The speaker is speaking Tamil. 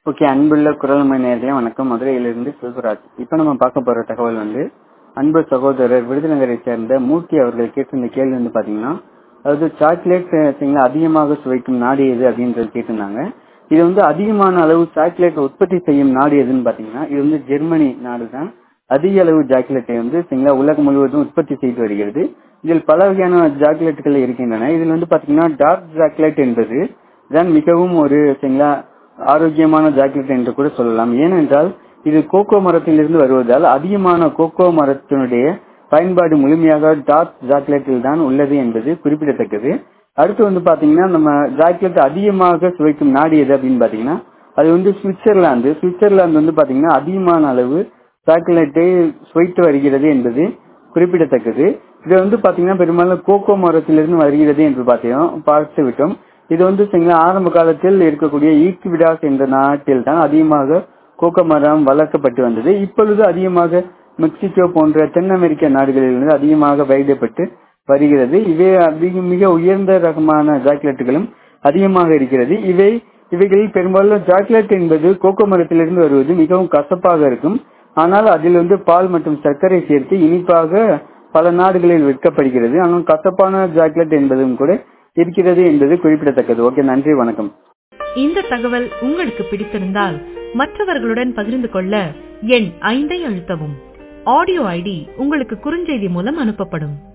ஓகே அன்புள்ள குரல்மை நேர்களே வணக்கம் மதுரையிலிருந்து செல்வராஜ் இப்போ நம்ம பார்க்க போற தகவல் வந்து அன்பு சகோதரர் விருதுநகரை சேர்ந்த மூர்த்தி அவர்கள் கேட்டிருந்த கேள்வி வந்து பாத்தீங்கன்னா அதாவது சாக்லேட் சரிங்களா அதிகமாக சுவைக்கும் நாடு எது அப்படின்றது கேட்டிருந்தாங்க இது வந்து அதிகமான அளவு சாக்லேட் உற்பத்தி செய்யும் நாடு எதுன்னு பாத்தீங்கன்னா இது வந்து ஜெர்மனி நாடு தான் அதிக அளவு சாக்லேட்டை வந்து சரிங்களா உலகம் முழுவதும் உற்பத்தி செய்து வருகிறது இதில் பல வகையான சாக்லேட்டுகள் இருக்கின்றன இதில் வந்து பாத்தீங்கன்னா டார்க் சாக்லேட் என்பது தான் மிகவும் ஒரு சரிங்களா ஆரோக்கியமான ஜாக்கெட் என்று கூட சொல்லலாம் ஏனென்றால் இது கோகோ மரத்திலிருந்து வருவதால் அதிகமான கோகோ மரத்தினுடைய பயன்பாடு முழுமையாக டார்க் சாக்லேட்டில் தான் உள்ளது என்பது குறிப்பிடத்தக்கது அடுத்து வந்து பாத்தீங்கன்னா நம்ம சாக்லேட் அதிகமாக சுவைக்கும் நாடு எது அப்படின்னு பாத்தீங்கன்னா அது வந்து சுவிட்சர்லாந்து சுவிட்சர்லாந்து வந்து பாத்தீங்கன்னா அதிகமான அளவு சாக்லேட்டை சுவைத்து வருகிறது என்பது குறிப்பிடத்தக்கது இது வந்து பாத்தீங்கன்னா பெரும்பாலும் கோகோ மரத்திலிருந்து வருகிறது என்று பார்த்தோம் பார்த்து விட்டோம் இது வந்து ஆரம்ப காலத்தில் இருக்கக்கூடிய ஈக்விடாஸ் என்ற நாட்டில் தான் அதிகமாக கோகோ மரம் வளர்க்கப்பட்டு வந்தது இப்பொழுது அதிகமாக மெக்சிகோ போன்ற தென் அமெரிக்க நாடுகளிலிருந்து அதிகமாக பயிரிடப்பட்டு வருகிறது இவை அதிக மிக உயர்ந்த ரகமான சாக்லேட்டுகளும் அதிகமாக இருக்கிறது இவை இவைகளில் பெரும்பாலும் சாக்லேட் என்பது கோகோ மரத்திலிருந்து வருவது மிகவும் கசப்பாக இருக்கும் ஆனால் அதில் வந்து பால் மற்றும் சர்க்கரை சேர்த்து இனிப்பாக பல நாடுகளில் விற்கப்படுகிறது ஆனால் கசப்பான சாக்லேட் என்பதும் கூட இருக்கிறது என்பது குறிப்பிடத்தக்கது ஓகே நன்றி வணக்கம் இந்த தகவல் உங்களுக்கு பிடித்திருந்தால் மற்றவர்களுடன் பகிர்ந்து கொள்ள எண் ஐந்தை அழுத்தவும் ஆடியோ ஐடி உங்களுக்கு குறுஞ்செய்தி மூலம் அனுப்பப்படும்